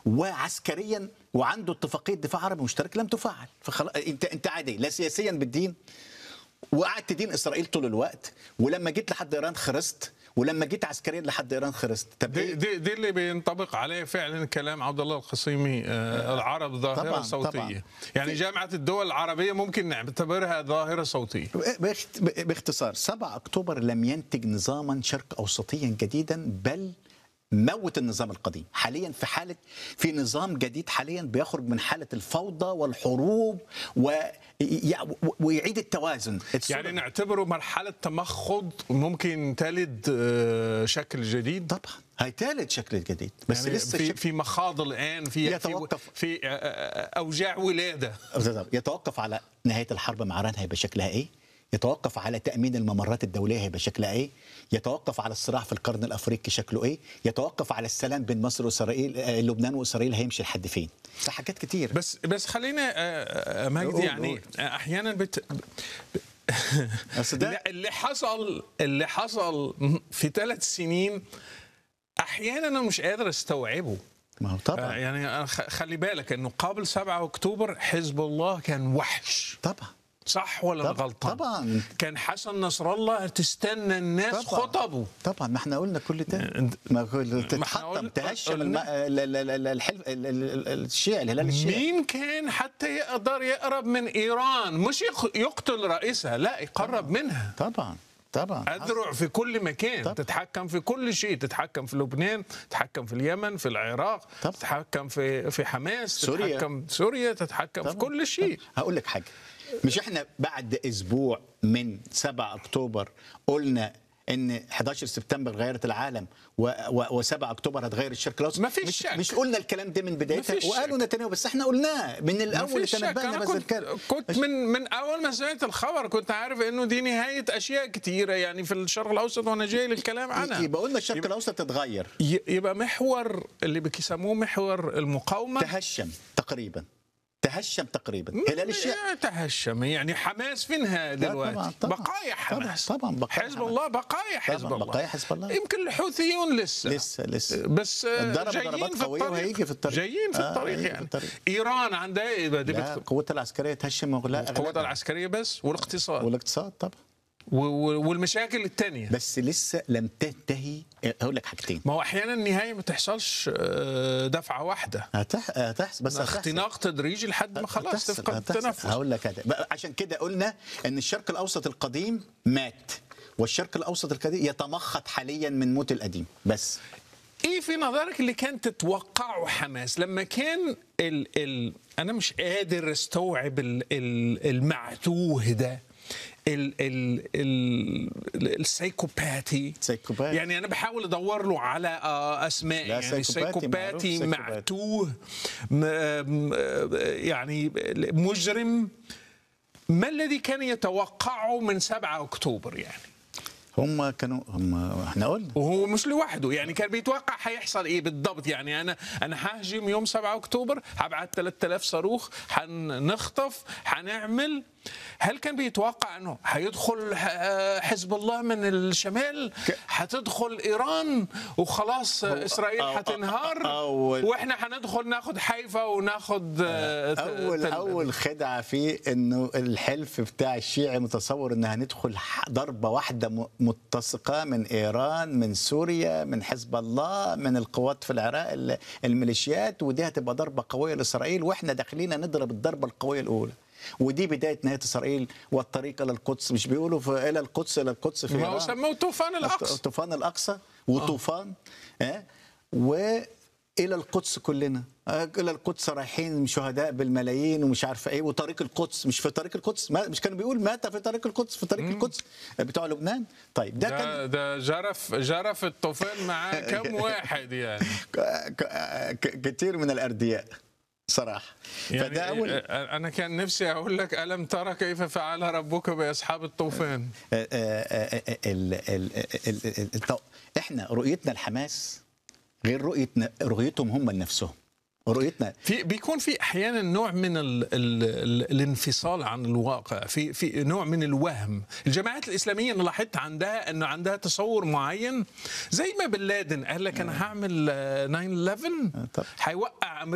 وعسكريا وعنده اتفاقيه دفاع عربي مشترك لم تفعل فخلاص انت انت عادي لا سياسيا بالدين وقعدت تدين اسرائيل طول الوقت ولما جيت لحد ايران خرست ولما جيت عسكريا لحد ايران خرست طب دي, إيه؟ دي, دي اللي بينطبق عليه فعلا كلام عبد الله القصيمي آه العرب ظاهره طبعاً، صوتيه طبعاً. يعني جامعه الدول العربيه ممكن نعتبرها ظاهره صوتيه باخت- باختصار 7 اكتوبر لم ينتج نظاما شرق اوسطيا جديدا بل موت النظام القديم حاليا في حاله في نظام جديد حاليا بيخرج من حاله الفوضى والحروب و ي- ويعيد التوازن يعني نعتبره مرحله تمخض ممكن تلد آه شكل جديد طبعا هيتالت شكل جديد بس يعني لسه في الشكل في مخاض الان في يتوقف. في, في آه، آه، اوجاع ولاده يتوقف على نهايه الحرب مع ايران هيبقى شكلها ايه؟ يتوقف على تامين الممرات الدوليه هيبقى شكلها ايه؟ يتوقف على الصراع في القرن الافريقي شكله ايه؟ يتوقف على السلام بين مصر واسرائيل آه، لبنان واسرائيل هيمشي لحد فين؟ في حاجات كتير بس بس خلينا آه، آه، مجدي قول- يعني قول. آه، احيانا بت أصل ده- اللي- اللي حصل اللي حصل في ثلاث سنين احيانا انا مش قادر استوعبه ما هو آه، طبعا يعني أنا خ- خلي بالك انه قبل 7 اكتوبر حزب الله كان وحش طبعا صح ولا أنا طب- غلطان طبعا. كان حسن نصر الله تستنى الناس طبعا. خطبه طبعا ما احنا قلنا كل ده أنت- ما كل- احنا تتحطم قلنا- تهشم قلنا- الم- ال- ال- ال- الحلف ال- ال- ال- الشيعي الهلال الشيعي مين كان حتى يقدر يقرب من ايران مش يق- يقتل رئيسها لا يقرب منها طبعا طبعا أذرع في كل مكان طب. تتحكم في كل شيء تتحكم في لبنان تتحكم في اليمن في العراق طب. تتحكم في في حماس سوريا. تتحكم سوريا تتحكم في طبعاً. كل شيء هقول لك حاجه مش احنا بعد اسبوع من 7 اكتوبر قلنا ان 11 سبتمبر غيرت العالم و7 اكتوبر هتغير الشرق الاوسط ما فيش مش, شك. مش قلنا الكلام ده من ما بدايتها فيش وقالوا شك. نتنياهو بس احنا قلناه من ما الاول فيش شك. تنبهنا أنا بس كنت, الكلام كنت من من اول ما سمعت الخبر كنت عارف انه دي نهايه اشياء كثيره يعني في الشرق الاوسط وانا جاي للكلام عنها يبقى قلنا الشرق الاوسط تتغير ي- يبقى محور اللي بيسموه محور المقاومه تهشم تقريبا تهشم تقريبا هلال الشيعي يا تهشم يعني حماس فينها دلوقتي طبعاً، طبعاً. بقايا طبعاً، حماس طبعاً، بقايا حزب حماس. الله بقايا حزب طبعاً، الله بقايا حزب الله. يمكن الحوثيون لسه لسه لسه بس آه، الضرب جايين ضربات في قوية الطريق وهيجي في الطريق. جايين في آه، الطريق هيجي في يعني الطريق. ايران عندها ايه بقى دي لا بت- قوتها العسكريه تهشم وغلاء القوات العسكريه بس والاقتصاد والاقتصاد طبعا و- و- والمشاكل الثانيه بس لسه لم تنتهي اقول لك حاجتين ما هو احيانا النهايه ما تحصلش آه، دفعه واحده هتح... هتحصل بس هتحصل. اختناق تدريجي لحد ما خلاص هتحصل. تفقد هتحصل. التنفس هقول لك هذا بقى عشان كده قلنا ان الشرق الاوسط القديم مات والشرق الاوسط القديم يتمخض حاليا من موت القديم بس ايه في نظرك اللي كان تتوقعه حماس لما كان ال ال انا مش قادر استوعب ال ال المعتوه ده ال ال ال السايكوباتي سايكوباتي. يعني انا بحاول ادور له على آه، اسماء لا، يعني سايكوباتي معروف، سايكوباتي سايكوباتي. معتوه م- م- يعني مجرم ما الذي كان يتوقعه من 7 اكتوبر يعني هم كانوا هم احنا قلنا وهو مش لوحده يعني كان بيتوقع هيحصل ايه بالضبط يعني انا انا ههجم يوم 7 اكتوبر هبعت 3000 صاروخ هنخطف هنعمل هل كان بيتوقع انه هيدخل ح- حزب الله من الشمال هتدخل ايران وخلاص اسرائيل أو- هتنهار أول- واحنا هندخل ناخد حيفا وناخد آه، ت- اول تل- اول خدعه فيه انه الحلف بتاع الشيعي متصور ان هندخل ح- ضربه واحده م- متسقه من ايران من سوريا من حزب الله من القوات في العراق ال- الميليشيات ودي هتبقى ضربه قويه لاسرائيل واحنا داخلين نضرب الضربه القويه الاولى ودي بدايه نهايه اسرائيل والطريق الى القدس مش بيقولوا في الى القدس الى القدس في ما هو إيران. سموه طوفان الاقصى طوفان الاقصى وطوفان آه. والى القدس كلنا آه، الى القدس رايحين شهداء بالملايين ومش عارفه ايه وطريق القدس مش في طريق القدس ما مش كانوا بيقول مات في طريق القدس في طريق القدس بتوع لبنان طيب ده كان ده ده جرف جرف الطوفان معاه كم واحد يعني ك- ك- ك- كتير من الاردياء صراحه يعني فده اول انا كان نفسي اقول لك الم ترى كيف فعل ربك باصحاب الطوفان آه، آه، آه، ال- ال- ال- ال- الط- احنا رؤيتنا لحماس غير رؤيه رؤيتهم هم لنفسهم رؤيتنا في بيكون في احيانا نوع من ال ال ال الانفصال عن الواقع في في نوع من الوهم الجماعات الاسلاميه انا لاحظت عندها انه عندها تصور معين زي ما بن لادن قال لك انا هعمل آه، 9 11 طب. حيوقع